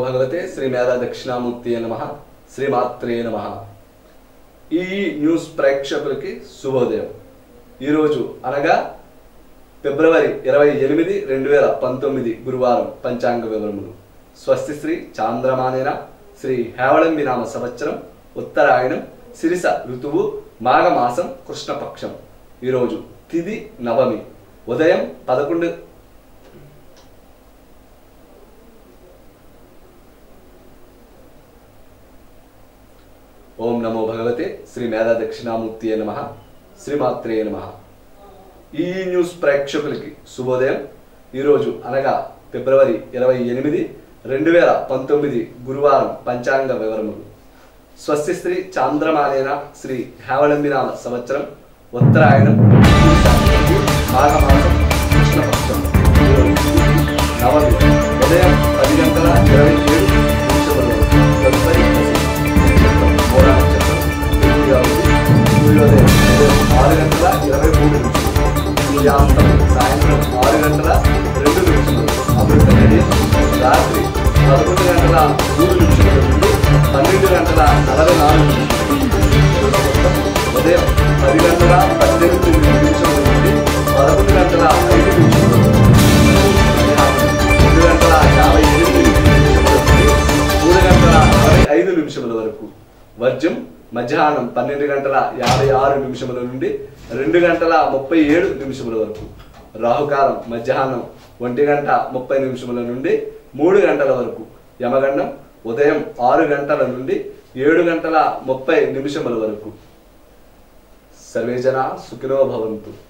భగవతే శ్రీ మేధా దక్షిణామూర్తి నమ శ్రీమాత్రే నమ ఈ న్యూస్ ప్రేక్షకులకి శుభోదయం ఈరోజు అనగా ఫిబ్రవరి ఇరవై ఎనిమిది రెండు వేల పంతొమ్మిది గురువారం పంచాంగ వివరములు స్వస్తి శ్రీ చాంద్రమానేన శ్రీ హేవళంబి నామ సంవత్సరం ఉత్తరాయణం శిరిస ఋతువు మాఘమాసం కృష్ణపక్షం ఈరోజు తిది నవమి ఉదయం పదకొండు ఓం నమో భగవతే శ్రీ మేధా దక్షిణామూర్తి నమ శ్రీమాత్రే నమ ఈ న్యూస్ ప్రేక్షకులకి శుభోదయం ఈరోజు అనగా ఫిబ్రవరి ఇరవై ఎనిమిది రెండు వేల పంతొమ్మిది గురువారం పంచాంగ వివరములు స్వస్తి శ్రీ చాంద్రమానేన శ్రీ హేవళంబినామ సంవత్సరం ఉత్తరాయణం మాఘమాసం కృష్ణపక్షం ఈరోజు నవమి ఉదయం పది గంటల ఇరవై ఏడు నిమిషముల వరకు తదుపరి మూడా నక్షత్రం తృతీయ అవధి, సూర్యోదయం ఉదయం ఆరు గంటల ఇరవై మూడు నిమిషాలు సూర్యాస్తం సాయంత్రం ఆరు గంటల రెండు నిమిషాలు అమృత గడి రాత్రి పదకొండు గంటల మూడు నిమిషాల నుండి పన్నెండు గంటల నలభై నాలుగు నిమిషాలు ఉదయం పది గంటల పద్దెనిమిది నిమిషాల నుండి పదకొండు గంటల ఐదు నిమిషాలు రెండు గంటల యాభై ఎనిమిది నిమిషముల నుండి మూడు గంటల అరవై ఐదు నిమిషముల వరకు వర్జం మధ్యాహ్నం పన్నెండు గంటల యాభై ఆరు నిమిషముల నుండి రెండు గంటల ముప్పై ఏడు నిమిషముల వరకు రాహుకాలం మధ్యాహ్నం ఒంటి గంట ముప్పై నిమిషముల నుండి మూడు గంటల వరకు యమగండం ఉదయం ఆరు గంటల నుండి ఏడు గంటల ముప్పై నిమిషముల వరకు సర్వే జన సుఖినో భవంతు